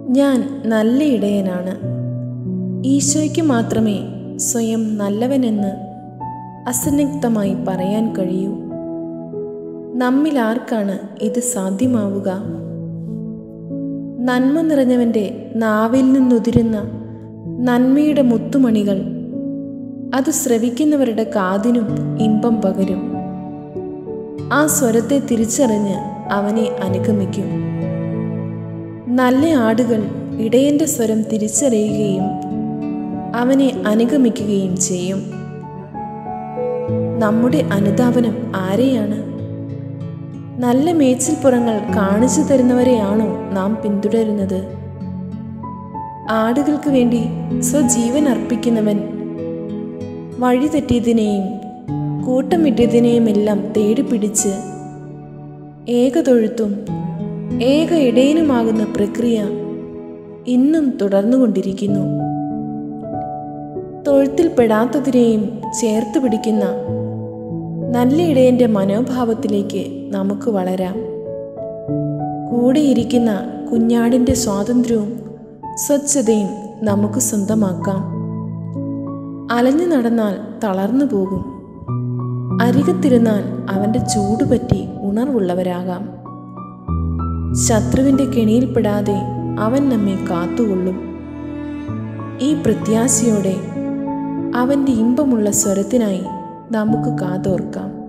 ഞാൻ നല്ല ഇടയനാണ് ഈശോയ്ക്ക് മാത്രമേ സ്വയം നല്ലവനെന്ന് അസന്നിഗ്ധമായി പറയാൻ കഴിയൂ നമ്മിൽ ആർക്കാണ് ഇത് സാധ്യമാവുക നന്മ നിറഞ്ഞവൻ്റെ നാവിൽ നിന്നുതിരുന്ന നന്മയുടെ മുത്തുമണികൾ അത് ശ്രവിക്കുന്നവരുടെ കാതിനും ഇമ്പം പകരും ആ സ്വരത്തെ തിരിച്ചറിഞ്ഞ് അവനെ അനുഗമിക്കും നല്ല ആടുകൾ ഇടയന്റെ സ്വരം തിരിച്ചറിയുകയും അവനെ അനുഗമിക്കുകയും ചെയ്യും നമ്മുടെ അനുധാവനം ആരെയാണ് നല്ല മേച്ചിൽപ്പുറങ്ങൾ കാണിച്ചു തരുന്നവരെയാണോ നാം പിന്തുടരുന്നത് ആടുകൾക്ക് വേണ്ടി സ്വജീവൻ അർപ്പിക്കുന്നവൻ വഴിതെറ്റിയതിനെയും കൂട്ടമിട്ടിയതിനെയുമെല്ലാം തേടിപ്പിടിച്ച് ഏകതൊഴുത്തും ഏക ഇടയനുമാകുന്ന പ്രക്രിയ ഇന്നും തുടർന്നുകൊണ്ടിരിക്കുന്നു തൊഴുത്തിൽ പെടാത്തതിനെയും ചേർത്ത് പിടിക്കുന്ന നല്ല ഇടയന്റെ മനോഭാവത്തിലേക്ക് നമുക്ക് വളരാം കൂടെയിരിക്കുന്ന കുഞ്ഞാടിൻ്റെ സ്വാതന്ത്ര്യവും സ്വച്ഛതയും നമുക്ക് സ്വന്തമാക്കാം അലഞ്ഞു നടന്നാൽ തളർന്നു പോകും അരികത്തിരുന്നാൽ അവൻ്റെ ചൂടുപറ്റി ഉണർവുള്ളവരാകാം ശത്രുവിൻ്റെ കെണിയിൽപ്പെടാതെ അവൻ നമ്മെ കാത്തുകൊള്ളും ഈ പ്രത്യാശയോടെ അവൻ്റെ ഇമ്പമുള്ള സ്വരത്തിനായി നമുക്ക് കാതോർക്കാം